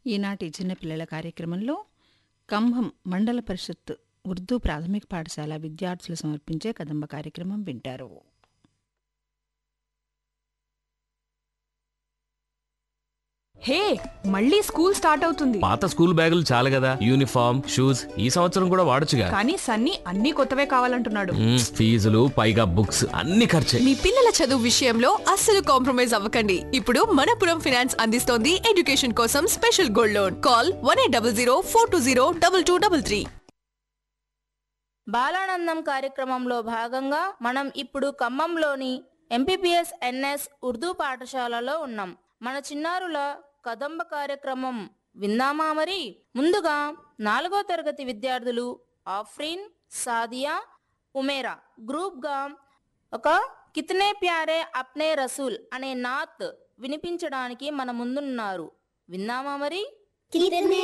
ఈనాటి చిన్నపిల్లల కార్యక్రమంలో కంభం మండల పరిషత్ ఉర్దూ ప్రాథమిక పాఠశాల విద్యార్థులు సమర్పించే కదంబ కార్యక్రమం వింటారు హే మళ్ళీ స్కూల్ స్టార్ట్ అవుతుంది పాత స్కూల్ బ్యాగులు చాలు కదా యూనిఫామ్ షూస్ ఈ సంవత్సరం కూడా వాడొచ్చుగా కానీ సన్నీ అన్ని కొత్తవే కావాలంటున్నాడు మ్మ్, ఫీజులు పైగా బుక్స్ అన్ని ఖర్చే మీ పిల్లల చదువు విషయంలో అస్సలు కాంప్రమైజ్ అవ్వకండి ఇప్పుడు మనపురం ఫినాన్స్ అందిస్తోంది ఎడ్యుకేషన్ కోసం special gold loan call one eight double zero four two zero double two double three బాలానందం కార్యక్రమంలో భాగంగా మనం ఇప్పుడు ఖమ్మంలోని ఎంపీపీఎస్ ఎన్ఎస్ ఉర్దూ పాఠశాలలో ఉన్నాం మన చిన్నారుల కదంబ కార్యక్రమం విందామా మరి ముందుగా నాలుగో తరగతి విద్యార్థులు ఆఫ్రీన్ సాదియా ఉమేరా గ్రూప్గా ఒక కితనే ప్యారే అప్నే రసూల్ అనే నాత్ వినిపించడానికి మన ముందున్నారు విందామా మరి